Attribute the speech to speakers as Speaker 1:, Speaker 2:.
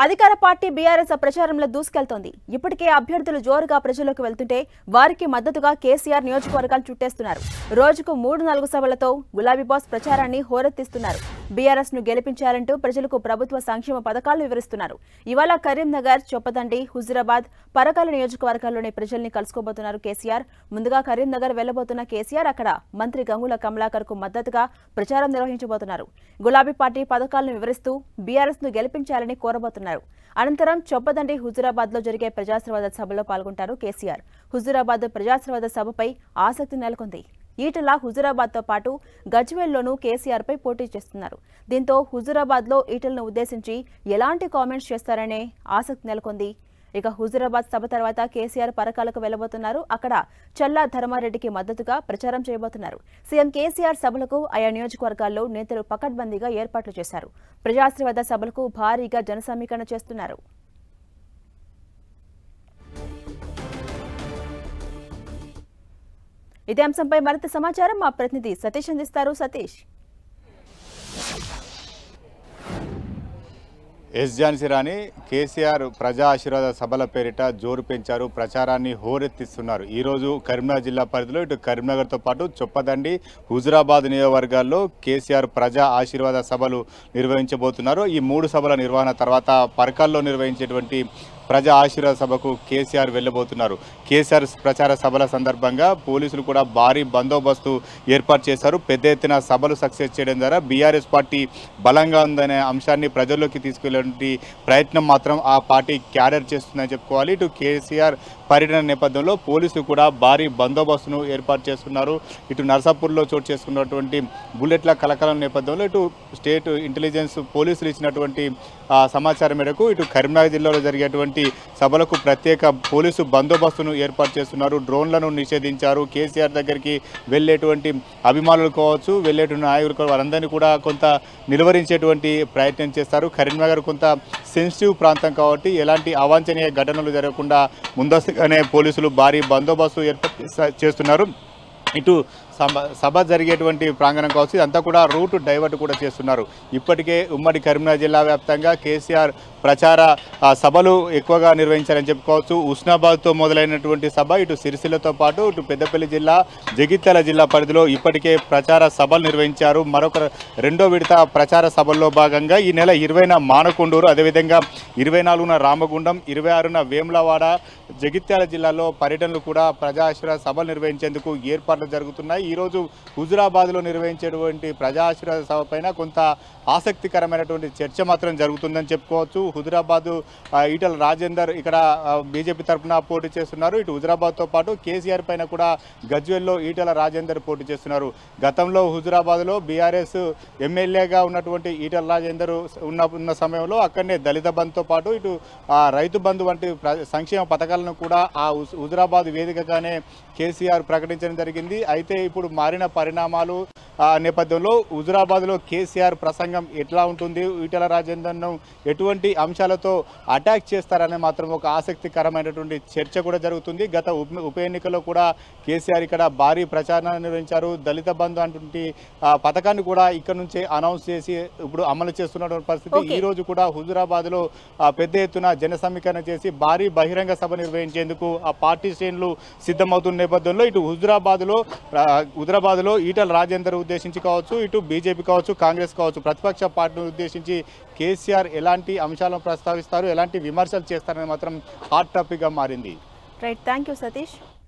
Speaker 1: అధికార party BRS ప్రచారంలో దూసుకెళ్తోంది ఇప్పటికే అభ్యర్థులు జోరుగా ప్రజల్లోకి వెళ్తుంటే వారికి మద్దతుగా కేసీఆర్ నియోజకవర్గాలు చుట్టేస్తున్నారు రోజుకు మూడు నాలుగు సభలతో గులాబీ బాస్ ప్రచారాన్ని హోరెత్తిస్తున్నారు బీఆర్ఎస్ ను గెలిపించాలంటూ ప్రజలకు ప్రభుత్వ సంక్షేమ పథకాలు వివరిస్తున్నారు ఇవాళ కరీంనగర్ చొప్పదండి హుజురాబాద్ పరకాల నియోజకవర్గాల్లోని ప్రజల్ని కలుసుకోబోతున్నారు కేసీఆర్ ముందుగా కరీంనగర్ వెళ్లబోతున్న కేసీఆర్ అక్కడ మంత్రి గంగుల కమలాకర్ కు మద్దతుగా ప్రచారం నిర్వహించబోతున్నారు గులాబీ పార్టీ పథకాలను వివరిస్తూ బీఆర్ఎస్ ను గెలిపించాలని కోరబోతున్నారు అనంతరం చొప్పదండి హుజురాబాద్ లో జరిగే ప్రజాశ్రవాద సభలో పాల్గొంటారు కేసీఆర్ హుజురాబాద్ ప్రజాశ్రవాద సభపై ఆసక్తి నెలకొంది ఈటల హుజురాబాద్ తో పాటు గజ్వేల్లోనూ కేసీఆర్ పై పోటీ చేస్తున్నారు దీంతో హుజురాబాద్ లో ఈటలను ఉద్దేశించి ఎలాంటి కామెంట్స్ చేస్తారనే ఆసక్తి నెలకొంది ఇక హుజురాబాద్ సభ తర్వాత కేసీఆర్ పరకాలకు వెళ్లబోతున్నారు అక్కడ చల్లా ధర్మారెడ్డికి మద్దతుగా ప్రచారం చేయబోతున్నారు సీఎం కేసీఆర్ సభలకు ఆయా నియోజకవర్గాల్లో నేతలు పకడ్బందీగా ఏర్పాట్లు చేశారు ప్రజాశ్రవాద సభలకు భారీగా జన సమీకరణ చేస్తున్నారు ఇదే అంశంపై మరింత సమాచారం మా ప్రతినిధి సతీష్ అందిస్తారు సతీష్
Speaker 2: ఎస్ ఝాన్సీ రాణి కేసీఆర్ ప్రజా ఆశీర్వాద సభల పేరిట జోరు పెంచారు ప్రచారాన్ని హోరెత్తిస్తున్నారు ఈరోజు కరీంనగర్ జిల్లా పరిధిలో ఇటు కరీంనగర్తో పాటు చొప్పదండి హుజురాబాద్ నియోజకవర్గాల్లో కేసీఆర్ ప్రజా ఆశీర్వాద సభలు నిర్వహించబోతున్నారు ఈ మూడు సభల నిర్వహణ తర్వాత పరకాల్లో నిర్వహించేటువంటి ప్రజా ఆశీర్వాద సభకు కేసీఆర్ వెళ్ళబోతున్నారు కేసీఆర్ ప్రచార సభల సందర్భంగా పోలీసులు కూడా భారీ బందోబస్తు ఏర్పాటు చేశారు పెద్ద ఎత్తున సభలు సక్సెస్ చేయడం ద్వారా బీఆర్ఎస్ పార్టీ బలంగా ఉందనే అంశాన్ని ప్రజల్లోకి తీసుకెళ్లే ప్రయత్నం మాత్రం ఆ పార్టీ క్యాడర్ చేస్తుందని చెప్పుకోవాలి ఇటు కేసీఆర్ పర్యటన నేపథ్యంలో పోలీసులు కూడా భారీ బందోబస్తును ఏర్పాటు చేస్తున్నారు ఇటు నర్సాపూర్లో చోటు చేసుకున్నటువంటి బుల్లెట్ల కలకలం నేపథ్యంలో ఇటు స్టేట్ ఇంటెలిజెన్స్ పోలీసులు ఇచ్చినటువంటి ఆ, సమాచారం మేరకు ఇటు కరీంనగర్ జిల్లాలో జరిగేటువంటి సభలకు ప్రత్యేక పోలీసు బందోబస్తును ఏర్పాటు చేస్తున్నారు డ్రోన్లను నిషేధించారు కేసీఆర్ దగ్గరికి వెళ్ళేటువంటి అభిమానులు కావచ్చు వెళ్ళేటువంటి నాయకులు కావచ్చు, వారందరినీ కూడా కొంత నిలువరించేటువంటి ప్రయత్నం చేస్తారు కరీంనగర్ కొంత సెన్సిటివ్ ప్రాంతం కాబట్టి ఎలాంటి అవాంఛనీయ ఘటనలు జరగకుండా ముందస్తుగానే పోలీసులు భారీ బందోబస్తు ఏర్పాటు చేస్తా- చేస్తున్నారు ఇటు సభ సభ జరిగేటువంటి ప్రాంగణం కావచ్చు ఇదంతా కూడా రూట్ డైవర్ట్ కూడా చేస్తున్నారు ఇప్పటికే ఉమ్మడి కరీంనగర్ జిల్లా వ్యాప్తంగా కేసీఆర్ ప్రచార ఆ, సభలు ఎక్కువగా నిర్వహించారని చెప్పుకోవచ్చు ఉస్నాబాద్తో మొదలైనటువంటి సభ ఇటు సిరిసిల్లతో పాటు ఇటు పెద్దపల్లి జిల్లా జగిత్యాల జిల్లా పరిధిలో ఇప్పటికే ప్రచార సభలు నిర్వహించారు మరొక రెండో విడత ప్రచార సభల్లో భాగంగా ఈ నెల ఇరవైన మానకొండూరు అదేవిధంగా ఇరవై నాలుగున రామగుండం ఇరవై ఆరున వేములవాడ జగిత్యాల జిల్లాలో పర్యటనలు కూడా ప్రజా ఆశీర్వాద సభలు నిర్వహించేందుకు ఏర్పాట్లు జరుగుతున్నాయి ఈరోజు హుజురాబాద్లో నిర్వహించేటువంటి ప్రజా ఆశీర్వాద సభ పైన కొంత ఆసక్తికరమైనటువంటి చర్చ మాత్రం జరుగుతుందని చెప్పుకోవచ్చు హుజురాబాద్ ఆ, ఈటల రాజేందర్ ఇక్కడ బీజేపీ తరఫున పోటీ చేస్తున్నారు ఇటు హుజురాబాద్తో పాటు కేసీఆర్ పైన కూడా గజ్వేల్లో ఈటల రాజేందర్ పోటీ చేస్తున్నారు గతంలో హుజురాబాద్లో బీఆర్ఎస్ ఎమ్మెల్యేగా ఉన్నటువంటి ఈటల రాజేందర్ ఉన్న ఉన్న సమయంలో అక్కడనే దళిత బంధుతో పాటు ఇటు ఆ, రైతు బంధు వంటి ప్ర- సంక్షేమ పథకాలను కూడా ఆ హుజ్- హుజురాబాద్ వేదికగానే కేసీఆర్ ప్రకటించడం జరిగింది అయితే ఇప్పుడు మారిన పరిణామాలు ఆ నేపథ్యంలో హుజురాబాద్లో కేసీఆర్ ప్రసంగం ఎట్లా ఉంటుంది ఈటల రాజేందర్ను ఎటువంటి అంశాలతో అటాక్ చేస్తారనే మాత్రం ఒక ఆసక్తికరమైనటువంటి చర్చ కూడా జరుగుతుంది గత ఉప ఉప ఎన్నికల్లో కూడా కేసీఆర్ ఇక్కడ భారీ ప్రచారాన్ని నిర్వహించారు దళిత బంధు అటువంటి ఆ, పథకాన్ని కూడా ఇక్కడ నుంచే అనౌన్స్ చేసి ఇప్పుడు అమలు చేస్తున్నటువంటి పరిస్థితి
Speaker 1: Okay.
Speaker 2: ఈ రోజు కూడా హుజురాబాద్ లో పెద్ద ఎత్తున జన సమీకరణ చేసి భారీ బహిరంగ సభ నిర్వహించేందుకు ఆ పార్టీ శ్రేణులు సిద్ధమవుతున్న నేపథ్యంలో ఇటు హుజురాబాద్ లో హుజురాబాద్ లో ఈటల రాజేందర్ ఉద్దేశించి కావచ్చు ఇటు బీజేపీ కావచ్చు కాంగ్రెస్ కావచ్చు ప్రతిపక్ష పార్టీని ఉద్దేశించి కేసీఆర్ ఎలాంటి అంశాలను ప్రస్తావిస్తారు ఎలాంటి విమర్శలు చేస్తారని మాత్రం హాట్ టాపిక్ గా మారింది
Speaker 1: రైట్ థ్యాంక్ యూ సతీష్